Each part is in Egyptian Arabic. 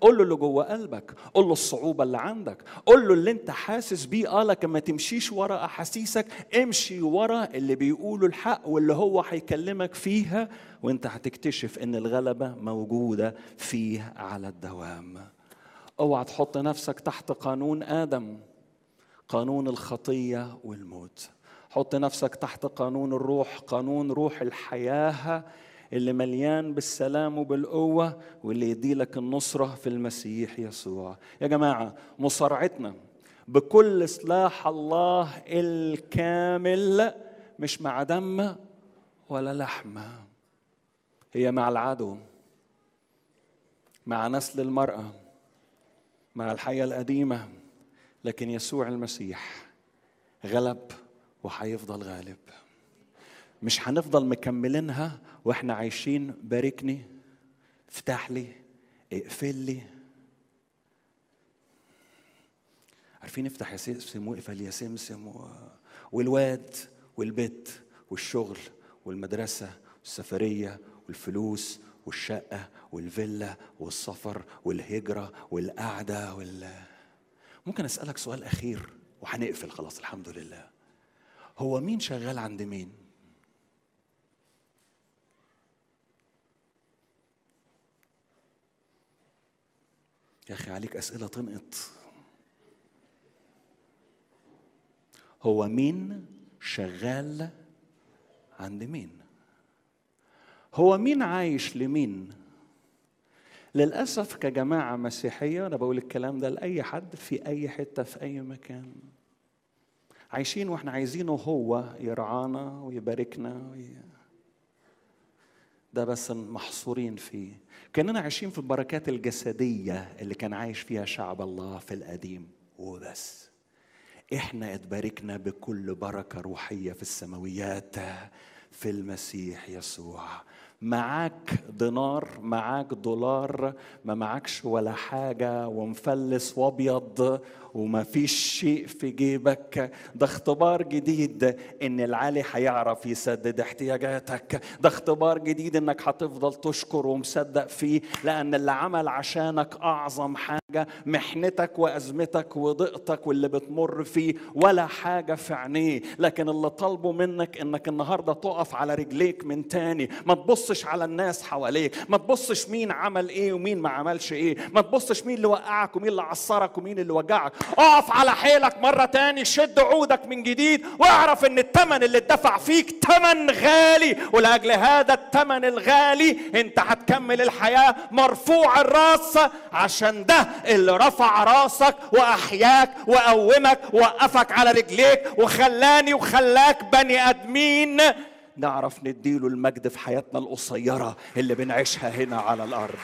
قول له اللي جوه قلبك قول له الصعوبة اللي عندك قول له اللي انت حاسس بيه اه لكن ما تمشيش ورا احاسيسك امشي ورا اللي بيقوله الحق واللي هو هيكلمك فيها وانت هتكتشف ان الغلبة موجودة فيه على الدوام اوعى تحط نفسك تحت قانون ادم قانون الخطيه والموت حط نفسك تحت قانون الروح قانون روح الحياه اللي مليان بالسلام وبالقوه واللي يدي لك النصره في المسيح يسوع يا جماعه مصارعتنا بكل سلاح الله الكامل مش مع دم ولا لحمه هي مع العدو مع نسل المراه مع الحياه القديمه لكن يسوع المسيح غلب وهيفضل غالب مش هنفضل مكملينها واحنا عايشين باركني افتح لي اقفل لي عارفين افتح يا سمسم واقفل يا سمسم و... والواد والبيت والشغل والمدرسة والسفرية والفلوس والشقة والفيلا والسفر والهجرة والقعدة وال... ممكن اسالك سؤال اخير وهنقفل خلاص الحمد لله هو مين شغال عند مين يا اخي عليك اسئله تنقط هو مين شغال عند مين هو مين عايش لمين للأسف كجماعة مسيحية أنا بقول الكلام ده لأي حد في أي حتة في أي مكان عايشين وإحنا عايزينه هو يرعانا ويباركنا وي... ده بس محصورين فيه كأننا عايشين في البركات الجسدية اللي كان عايش فيها شعب الله في القديم وبس احنا اتباركنا بكل بركة روحية في السماويات في المسيح يسوع معاك دينار معاك دولار ما معكش ولا حاجة ومفلس وابيض وما فيش شيء في جيبك ده اختبار جديد ان العالي هيعرف يسدد احتياجاتك ده اختبار جديد انك هتفضل تشكر ومصدق فيه لان اللي عمل عشانك اعظم حاجة محنتك وازمتك وضيقتك واللي بتمر فيه ولا حاجة في عينيه لكن اللي طالبه منك انك النهاردة تقف على رجليك من تاني ما تبصش على الناس حواليك ما تبصش مين عمل ايه ومين ما عملش ايه ما تبصش مين اللي وقعك ومين اللي عصرك ومين اللي وجعك اقف على حيلك مرة تاني شد عودك من جديد واعرف ان التمن اللي اتدفع فيك تمن غالي ولاجل هذا التمن الغالي انت هتكمل الحياة مرفوع الراس عشان ده اللي رفع راسك واحياك وقومك ووقفك على رجليك وخلاني وخلاك بني ادمين نعرف نديله المجد في حياتنا القصيرة اللي بنعيشها هنا على الأرض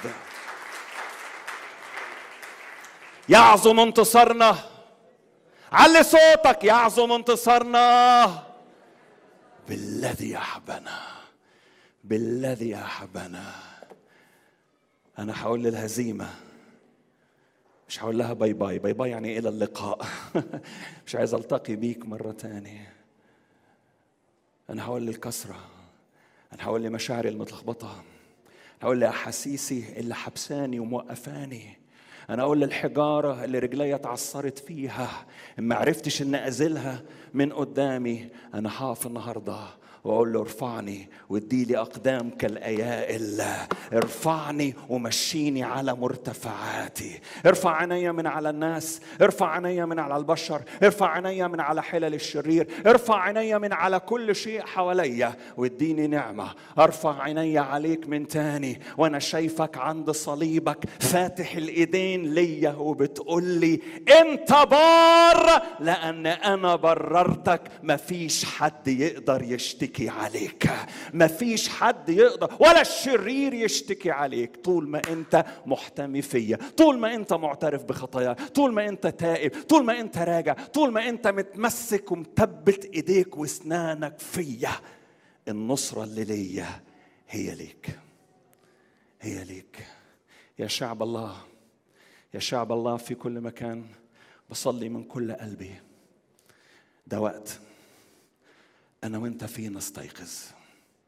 يعظم انتصارنا علي صوتك يعظم انتصارنا بالذي أحبنا بالذي أحبنا أنا هقول للهزيمة مش هقول لها باي باي باي باي يعني إلى اللقاء مش عايز ألتقي بيك مرة تانية أنا هقول للكسرة أنا هقول لمشاعري المتلخبطة أنا هقول لأحاسيسي اللي حبساني وموقفاني أنا أقول للحجارة اللي رجلي اتعصرت فيها ما عرفتش إن أزلها من قدامي أنا هقف النهارده واقول له ارفعني واديلي اقدام كالايائل ارفعني ومشيني على مرتفعاتي ارفع عيني من على الناس ارفع عيني من على البشر ارفع عيني من على حلل الشرير ارفع عيني من على كل شيء حواليا واديني نعمه ارفع عيني عليك من تاني وانا شايفك عند صليبك فاتح الايدين ليا وبتقول لي انت بار لان انا بررتك مفيش حد يقدر يشتكي يشتكي عليك مفيش حد يقدر ولا الشرير يشتكي عليك طول ما انت محتمي فيا طول ما انت معترف بخطاياك طول ما انت تائب طول ما انت راجع طول ما انت متمسك ومثبت ايديك واسنانك فيا النصرة اللي ليا هي ليك هي ليك يا شعب الله يا شعب الله في كل مكان بصلي من كل قلبي ده وقت أنا وأنت فيه نستيقظ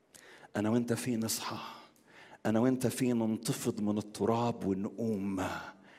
أنا وأنت فيه نصحى أنا وأنت فيه ننتفض من التراب ونقوم